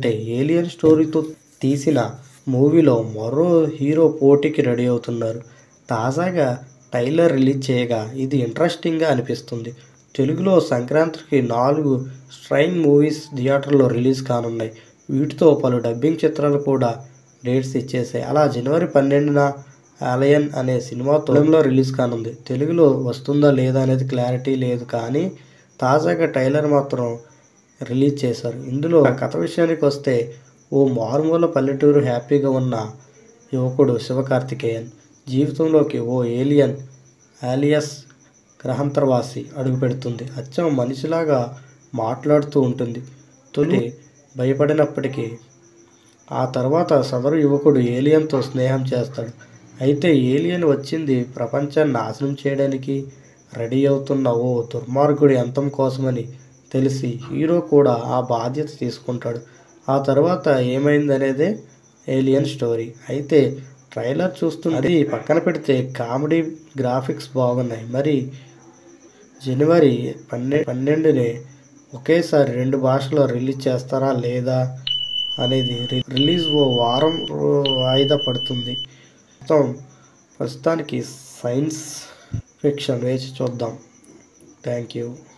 అంటే ఏలియన్ స్టోరీతో తీసిన మూవీలో మరో హీరో పోటీకి రెడీ అవుతున్నారు తాజాగా ట్రైలర్ రిలీజ్ చేయగా ఇది ఇంట్రెస్టింగ్గా అనిపిస్తుంది తెలుగులో సంక్రాంతికి నాలుగు స్ట్రైన్ మూవీస్ థియేటర్లో రిలీజ్ కానున్నాయి వీటితో పలు డబ్బింగ్ చిత్రాలు కూడా డేట్స్ ఇచ్చేసాయి అలా జనవరి పన్నెండున ఆలయన్ అనే సినిమా తొలంలో రిలీజ్ కానుంది తెలుగులో వస్తుందా లేదా అనేది క్లారిటీ లేదు కానీ తాజాగా ట్రైలర్ మాత్రం రిలీజ్ చేశారు ఇందులో కథ విషయానికి వస్తే ఓ మారుమూల పల్లెటూరు హ్యాపీగా ఉన్న యువకుడు శివకార్తికేయన్ జీవితంలోకి ఓ ఏలియన్ ఆలియస్ గ్రహాంతరవాసి అడుగుపెడుతుంది అచ్చం మనిషిలాగా మాట్లాడుతూ ఉంటుంది తొలి భయపడినప్పటికీ ఆ తర్వాత సదరు యువకుడు ఏలియన్తో స్నేహం చేస్తాడు అయితే ఏలియన్ వచ్చింది ప్రపంచాన్ని నాశనం చేయడానికి రెడీ అవుతున్న ఓ దుర్మార్గుడి అంతం కోసమని తెలిసి హీరో కూడా ఆ బాధ్యత తీసుకుంటాడు ఆ తర్వాత ఏమైందనేదే ఏలియన్ స్టోరీ అయితే ట్రైలర్ చూస్తుంటే అది పక్కన పెడితే కామెడీ గ్రాఫిక్స్ బాగున్నాయి మరి జనవరి పన్నె పన్నెండుని ఒకేసారి రెండు భాషల్లో రిలీజ్ చేస్తారా లేదా అనేది రి- రిలీజ్ ఓ వారం రో- వాయిదా పడుతుంది మొత్తం ప్రస్తుతానికి సైన్స్ ఫిక్షన్ వేచి చూద్దాం థ్యాంక్ యూ